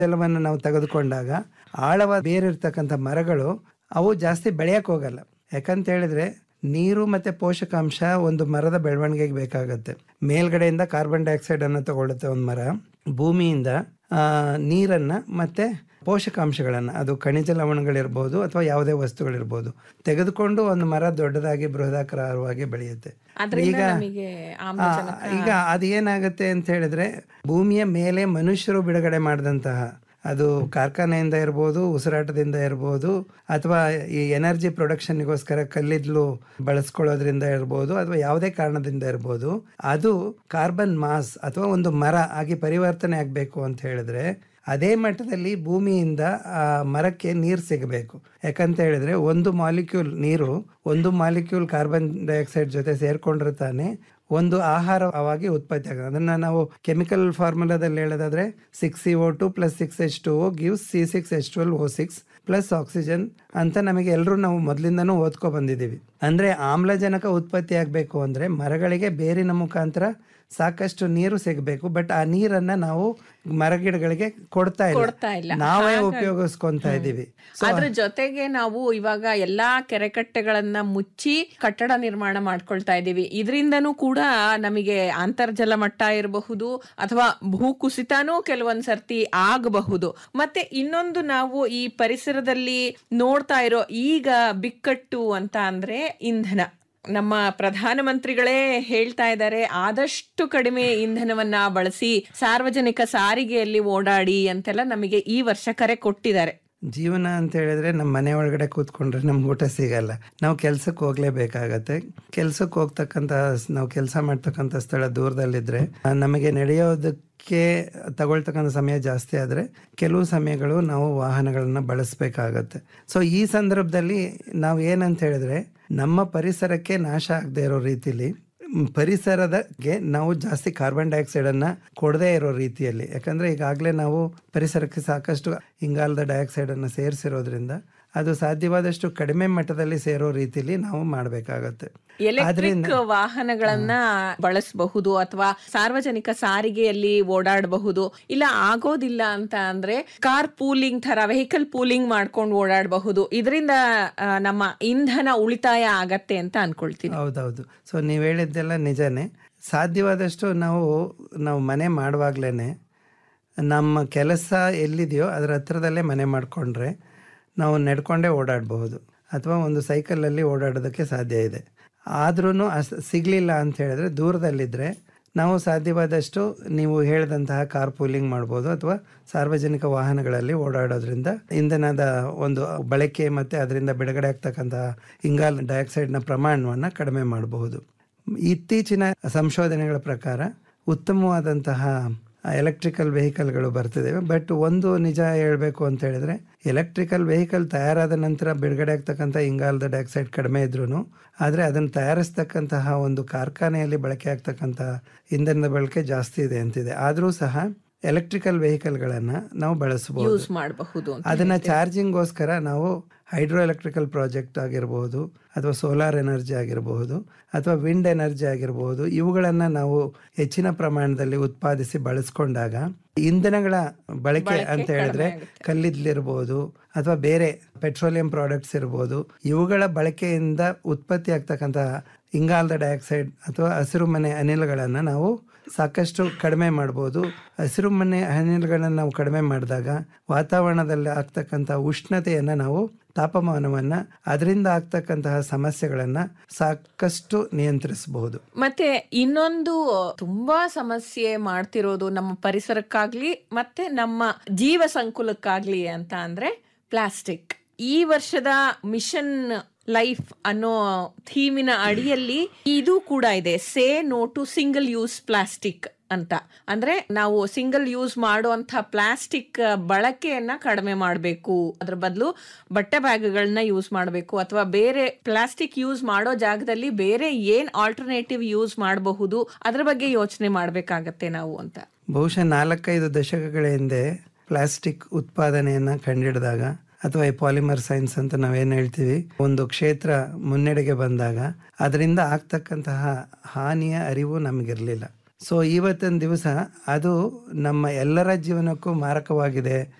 ಜಲವನ್ನು ನಾವು ತೆಗೆದುಕೊಂಡಾಗ ಆಳವಾದ ಬೇರಿರ್ತಕ್ಕಂಥ ಮರಗಳು ಅವು ಜಾಸ್ತಿ ಬೆಳೆಯಕ್ಕೆ ಹೋಗಲ್ಲ ಯಾಕಂತ ಹೇಳಿದ್ರೆ ನೀರು ಮತ್ತೆ ಪೋಷಕಾಂಶ ಒಂದು ಮರದ ಬೆಳವಣಿಗೆಗೆ ಬೇಕಾಗತ್ತೆ ಮೇಲ್ಗಡೆಯಿಂದ ಕಾರ್ಬನ್ ಡೈಆಕ್ಸೈಡ್ ಅನ್ನು ತಗೊಳುತ್ತೆ ಒಂದು ಮರ ಭೂಮಿಯಿಂದ ಆ, ನೀರನ್ನ ಮತ್ತೆ ಪೋಷಕಾಂಶಗಳನ್ನು ಅದು ಖನಿಜ ಲವಣಗಳಿರ್ಬೋದು ಅಥವಾ ಯಾವುದೇ ವಸ್ತುಗಳಿರ್ಬೋದು ತೆಗೆದುಕೊಂಡು ಒಂದು ಮರ ದೊಡ್ಡದಾಗಿ ಬೃಹದಾಕಾರವಾಗಿ ಬೆಳೆಯುತ್ತೆ ಅದರಿಂದ ನಮಗೆ ಆ, ಆಮ್ಲಜನಕ ಈಗ ಅದು ಏನಾಗುತ್ತೆ ಅಂತ ಹೇಳಿದ್ರೆ ಭೂಮಿಯ ಮೇಲೆ ಮನುಷ್ಯರು ಬಿಡುಗಡೆ ಮಾಡಿದಂತಹ ಅದು ಕಾರ್ಖಾನೆಯಿಂದ ಇರ್ಬೋದು ಉಸಿರಾಟದಿಂದ ಇರ್ಬೋದು ಅಥವಾ ಈ ಎನರ್ಜಿ ಪ್ರೊಡಕ್ಷನ್ಗೋಸ್ಕರ ಕಲ್ಲಿದ್ಲು ಬಳಸ್ಕೊಳ್ಳೋದ್ರಿಂದ ಇರ್ಬೋದು ಅಥವಾ ಯಾವುದೇ ಕಾರಣದಿಂದ ಇರ್ಬೋದು ಅದು ಕಾರ್ಬನ್ ಮಾಸ್ ಅಥವಾ ಒಂದು ಮರ ಆಗಿ ಪರಿವರ್ತನೆ ಆಗಬೇಕು ಅಂತ ಹೇಳಿದ್ರೆ ಅದೇ ಮಟ್ಟದಲ್ಲಿ ಭೂಮಿಯಿಂದ ಆ ಮರಕ್ಕೆ ನೀರು ಸಿಗಬೇಕು ಯಾಕಂತ ಹೇಳಿದ್ರೆ ಒಂದು ಮಾಲಿಕ್ಯೂಲ್ ನೀರು ಒಂದು ಮಾಲಿಕ್ಯೂಲ್ ಕಾರ್ಬನ್ ಡೈಆಕ್ಸೈಡ್ ಜೊತೆ ಸೇರ್ಕೊಂಡ್ರೆ ತಾನೆ ಒಂದು ಆಹಾರವಾಗಿ ಉತ್ಪತ್ತಿ ಆಗುತ್ತೆ ಅದನ್ನ ನಾವು ಕೆಮಿಕಲ್ ಫಾರ್ಮುಲಾದಲ್ಲಿ ಹೇಳೋದಾದ್ರೆ six C O two plus six H two O gives C six H twelve O six plus oxygen ಅಂತ ನಮಗೆ ಎಲ್ಲರೂ ನಾವು ಮೊದಲಿಂದನೂ ಓದ್ಕೊ ಬಂದಿದ್ದೀವಿ ಅಂದ್ರೆ ಆಮ್ಲಜನಕ ಉತ್ಪತ್ತಿ ಆಗಬೇಕು ಅಂದ್ರೆ ಮರಗಳಿಗೆ ಬೇರಿನ ಮುಖಾಂತರ ಸಾಕಷ್ಟು ನೀರು ಸಿಗಬೇಕು ಬಟ್ ಆ ನೀರನ್ನ ನಾವು ಮರಗಿಡಗಳಿಗೆ ಕೊಡ್ತಾ ಕೊಡ್ತಾ ಇಲ್ಲ. ಇಲ್ಲ ನಾವೇ ಉಪಯೋಗಿಸ್ಕೊಂತಾ ಇದ್ದೀವಿ ಅದ್ರ ಜೊತೆಗೆ ನಾವು ಇವಾಗ ಎಲ್ಲಾ ಕೆರೆಕಟ್ಟೆಗಳನ್ನ ಮುಚ್ಚಿ ಕಟ್ಟಡ ನಿರ್ಮಾಣ ಮಾಡ್ಕೊಳ್ತಾ ಇದೀವಿ ಇದರಿಂದನೂ ಕೂಡ ನಮಗೆ ಅಂತರ್ಜಲ ಮಟ್ಟ ಇರಬಹುದು ಅಥವಾ ಭೂಕುಸಿತನೂ ಕೆಲವೊಂದ್ ಸರ್ತಿ ಆಗಬಹುದು ಮತ್ತೆ ಇನ್ನೊಂದು ನಾವು ಈ ಪರಿಸರದಲ್ಲಿ ನೋಡ್ತಾ ಇರೋ ಈಗ ಬಿಕ್ಕಟ್ಟು ಅಂತ ಅಂದ್ರೆ ಇಂಧನ ನಮ್ಮ ಪ್ರಧಾನಮಂತ್ರಿಗಳೇ ಹೇಳ್ತಾ ಇದ್ದಾರೆ ಆದಷ್ಟು ಕಡಿಮೆ ಇಂಧನವನ್ನ ಬಳಸಿ ಸಾರ್ವಜನಿಕ ಸಾರಿಗೆಯಲ್ಲಿ ಓಡಾಡಿ ಅಂತೆಲ್ಲ ನಮಗೆ ಈ ವರ್ಷ ಕರೆ ಕೊಟ್ಟಿದ್ದಾರೆ ಜೀವನ ಅಂತ ಹೇಳಿದ್ರೆ ನಮ್ಮ ಮನೆ ಒಳಗಡೆ ಕೂತ್ಕೊಂಡ್ರೆ ನಮ್ಗೆ ಊಟ ಸಿಗಲ್ಲ ನಾವು ಕೆಲ್ಸಕ್ಕೆ ಹೋಗ್ಲೇಬೇಕಾಗತ್ತೆ ಕೆಲ್ಸಕ್ಕೆ ಹೋಗ್ತಕ್ಕಂಥ ನಾವು ಕೆಲಸ ಮಾಡ್ತಕ್ಕಂಥ ಸ್ಥಳ ದೂರದಲ್ಲಿದ್ರೆ ಆ, ನಮಗೆ ನಡೆಯೋದಕ್ಕೆ ತಗೊಳ್ತಕ್ಕಂಥ ಸಮಯ ಜಾಸ್ತಿ ಆದರೆ ಕೆಲವು ಸಮಯಗಳು ನಾವು ವಾಹನಗಳನ್ನ ಬಳಸಬೇಕಾಗತ್ತೆ ಸೊ ಈ ಸಂದರ್ಭದಲ್ಲಿ ನಾವು ಏನಂತ ಹೇಳಿದ್ರೆ ನಮ್ಮ ಪರಿಸರಕ್ಕೆ ನಾಶ ಆಗದೆ ಇರೋ ರೀತಿಲಿ ಮ್, ಪರಿಸರದಗೆ ನಾವು ಜಾಸ್ತಿ ಕಾರ್ಬನ್ ಡೈಆಕ್ಸೈಡ್ ಅನ್ನ ಕೊಡದೇ ಇರೋ ರೀತಿಯಲ್ಲಿ ಯಾಕಂದ್ರೆ ಈಗಾಗಲೇ ನಾವು ಪರಿಸರಕ್ಕೆ ಸಾಕಷ್ಟು ಇಂಗಾಲದ ಡೈಆಕ್ಸೈಡ್ ಅನ್ನ ಸೇರಿಸಿರೋದ್ರಿಂದ ಅದು ಸಾಧ್ಯವಾದಷ್ಟು ಕಡಿಮೆ ಮಟ್ಟದಲ್ಲಿ ಸೇರೋ ರೀತಿಲಿ ನಾವು ಮಾಡಬೇಕಾಗತ್ತೆ ಎಲೆಕ್ಟ್ರಿಕ್ ವಾಹನಗಳನ್ನ ಬಳಸಬಹುದು ಅಥವಾ ಸಾರ್ವಜನಿಕ ಸಾರಿಗೆಯಲ್ಲಿ ಓಡಾಡಬಹುದು ಇಲ್ಲ ಆಗೋದಿಲ್ಲ ಅಂತ ಅಂದ್ರೆ ಕಾರ್ ಪೂಲಿಂಗ್ ತರ ವೆಹಿಕಲ್ ಪೂಲಿಂಗ್ ಮಾಡ್ಕೊಂಡು ಓಡಾಡಬಹುದು ಇದರಿಂದ ನಮ್ಮ ಇಂಧನ ಉಳಿತಾಯ ಆಗತ್ತೆ ಅಂತ ಅನ್ಕೊಳ್ತೀನಿ ಹೌದೌದು ಸೊ ನೀವು ಹೇಳಿದ್ದೆಲ್ಲ ನಿಜನೇ ಸಾಧ್ಯವಾದಷ್ಟು ನಾವು ನಾವು ಮನೆ ಮಾಡುವಾಗ್ಲೇ ನಮ್ಮ ಕೆಲಸ ಎಲ್ಲಿದೆಯೋ ಅದರ ಹತ್ರದಲ್ಲೇ ಮನೆ ಮಾಡಿಕೊಂಡ್ರೆ ನಾವು ನಡ್ಕೊಂಡೇ ಓಡಾಡಬಹುದು ಅಥವಾ ಒಂದು ಸೈಕಲಲ್ಲಿ ಓಡಾಡೋದಕ್ಕೆ ಸಾಧ್ಯ ಇದೆ ಆದ್ರೂ ಅಸ್ ಸಿಗಲಿಲ್ಲ ಅಂತ ಹೇಳಿದ್ರೆ ದೂರದಲ್ಲಿದ್ದರೆ ನಾವು ಸಾಧ್ಯವಾದಷ್ಟು ನೀವು ಹೇಳಿದಂತಹ ಕಾರ್ ಪೂಲಿಂಗ್ ಮಾಡ್ಬೋದು ಅಥವಾ ಸಾರ್ವಜನಿಕ ವಾಹನಗಳಲ್ಲಿ ಓಡಾಡೋದ್ರಿಂದ ಇಂಧನದ ಒಂದು ಬಳಕೆ ಮತ್ತು ಅದರಿಂದ ಬಿಡುಗಡೆ ಆಗ್ತಕ್ಕಂತಹ ಇಂಗಾಲ ಡೈಆಕ್ಸೈಡ್ನ ಪ್ರಮಾಣವನ್ನು ಕಡಿಮೆ ಮಾಡಬಹುದು ಇತ್ತೀಚಿನ ಸಂಶೋಧನೆಗಳ ಪ್ರಕಾರ ಉತ್ತಮವಾದಂತಹ ಎಲೆಕ್ಟ್ರಿಕಲ್ ವೆಹಿಕಲ್ಗಳು ಬರ್ತಿದ್ದಾವೆ ಬಟ್ ಒಂದು ನಿಜ ಹೇಳಬೇಕು ಅಂತ ಹೇಳಿದ್ರೆ ಎಲೆಕ್ಟ್ರಿಕಲ್ ವೆಹಿಕಲ್ ತಯಾರಾದ ನಂತರ ಬಿಡುಗಡೆ ಆಗ್ತಕ್ಕಂಥ ಇಂಗಾಲದ ಡೈಆಕ್ಸೈಡ್ ಕಡಿಮೆ ಇದ್ರೂ ಆದರೆ ಅದನ್ನು ತಯಾರಿಸ್ತಕ್ಕಂತಹ ಒಂದು ಕಾರ್ಖಾನೆಯಲ್ಲಿ ಬಳಕೆ ಆಗ್ತಕ್ಕಂತಹ ಇಂಧನದ ಬಳಕೆ ಜಾಸ್ತಿ ಇದೆ ಅಂತಿದೆ ಆದರೂ ಸಹ ಎಲೆಕ್ಟ್ರಿಕಲ್ ವೆಹಿಕಲ್ಗಳನ್ನು ನಾವು ಬಳಸಬಹುದು ಯೂಸ್ ಮಾಡಬಹುದು ಅಂತ ಅದನ್ನ ಚಾರ್ಜಿಂಗ್ಗೋಸ್ಕರ ನಾವು ಹೈಡ್ರೋ ಎಲೆಕ್ಟ್ರಿಕಲ್ ಪ್ರಾಜೆಕ್ಟ್ ಆಗಿರಬಹುದು ಅಥವಾ ಸೋಲಾರ್ ಎನರ್ಜಿ ಆಗಿರಬಹುದು ಅಥವಾ ವಿಂಡ್ ಎನರ್ಜಿ ಆಗಿರಬಹುದು ಇವುಗಳನ್ನು ನಾವು ಹೆಚ್ಚಿನ ಪ್ರಮಾಣದಲ್ಲಿ ಉತ್ಪಾದಿಸಿ ಬಳಸ್ಕೊಂಡಾಗ ಇಂಧನಗಳ ಬಳಕೆ ಅಂತ ಹೇಳಿದ್ರೆ ಕಲ್ಲಿದ್ಲಿರ್ಬೋದು ಅಥವಾ ಬೇರೆ ಪೆಟ್ರೋಲಿಯಂ ಪ್ರಾಡಕ್ಟ್ಸ್ ಇರ್ಬೋದು ಇವುಗಳ ಬಳಕೆಯಿಂದ ಉತ್ಪತ್ತಿ ಆಗ್ತಕ್ಕಂತಹ ಇಂಗಾಲದ ಡೈಆಕ್ಸೈಡ್ ಅಥವಾ ಹಸಿರು ಮನೆ ಅನಿಲಗಳನ್ನು ನಾವು ಸಾಕಷ್ಟು ಕಡಿಮೆ ಮಾಡ್ಬೋದು ಹಸಿರು ಮನೆ ಅನಿಲಗಳನ್ನು ನಾವು ಕಡಿಮೆ ಮಾಡಿದಾಗ ವಾತಾವರಣದಲ್ಲಿ ಆಗ್ತಕ್ಕಂಥ ಉಷ್ಣತೆಯನ್ನು ನಾವು ತಾಪಮಾನವನ್ನು ಅದರಿಂದ ಆಗ್ತಕ್ಕಂತಹ ಸಮಸ್ಯೆಗಳನ್ನು ಸಾಕಷ್ಟು ನಿಯಂತ್ರಿಸಬಹುದು ಮತ್ತೆ ಇನ್ನೊಂದು ತುಂಬಾ ಸಮಸ್ಯೆ ಮಾಡ್ತಿರೋದು ನಮ್ಮ ಪರಿಸರಕ್ಕಾಗ್ಲಿ ಮತ್ತೆ ನಮ್ಮ ಜೀವ ಸಂಕುಲಕ್ಕಾಗ್ಲಿ ಅಂತ ಅಂದ್ರೆ ಪ್ಲಾಸ್ಟಿಕ್ ಈ ವರ್ಷದ ಮಿಷನ್ ಲೈಫ್ ಅನ್ನೋ ಥೀಮಿನ ಅಡಿಯಲ್ಲಿ ಇದು ಕೂಡ ಇದೆ say no to single use plastic ಅಂತ ಅಂದ್ರೆ ನಾವು ಸಿಂಗಲ್ ಯೂಸ್ ಮಾಡುವಂತ ಪ್ಲಾಸ್ಟಿಕ್ ಬಳಕೆಯನ್ನ ಕಡಿಮೆ ಮಾಡಬೇಕು ಅದ್ರ ಬದಲು ಬಟ್ಟೆ ಬ್ಯಾಗ್ಗಳನ್ನ ಯೂಸ್ ಮಾಡಬೇಕು ಅಥವಾ ಬೇರೆ ಪ್ಲಾಸ್ಟಿಕ್ ಯೂಸ್ ಮಾಡೋ ಜಾಗದಲ್ಲಿ ಬೇರೆ ಏನ್ ಆಲ್ಟರ್ನೇಟಿವ್ ಯೂಸ್ ಮಾಡಬಹುದು ಅದ್ರ ಬಗ್ಗೆ ಯೋಚನೆ ಮಾಡ್ಬೇಕಾಗತ್ತೆ ನಾವು ಅಂತ ಬಹುಶಃ ನಾಲ್ಕೈದು ದಶಕಗಳ ಹಿಂದೆ ಪ್ಲಾಸ್ಟಿಕ್ ಉತ್ಪಾದನೆಯನ್ನ ಕಂಡಿಡಿದಾಗ ಅಥವಾ ಈ ಪಾಲಿಮರ್ ಸೈನ್ಸ್ ಅಂತ ನಾವೇನು ಹೇಳ್ತೀವಿ ಒಂದು ಕ್ಷೇತ್ರ ಮುನ್ನಡೆಗೆ ಬಂದಾಗ ಅದರಿಂದ ಆಗ್ತಕ್ಕಂತಹ ಹಾನಿಯ ಅರಿವು ನಮಗಿರಲಿಲ್ಲ ಸೊ ಇವತ್ತಿನ ದಿವಸ ಅದು ನಮ್ಮ ಎಲ್ಲರ ಜೀವನಕ್ಕೂ ಮಾರಕವಾಗಿದೆ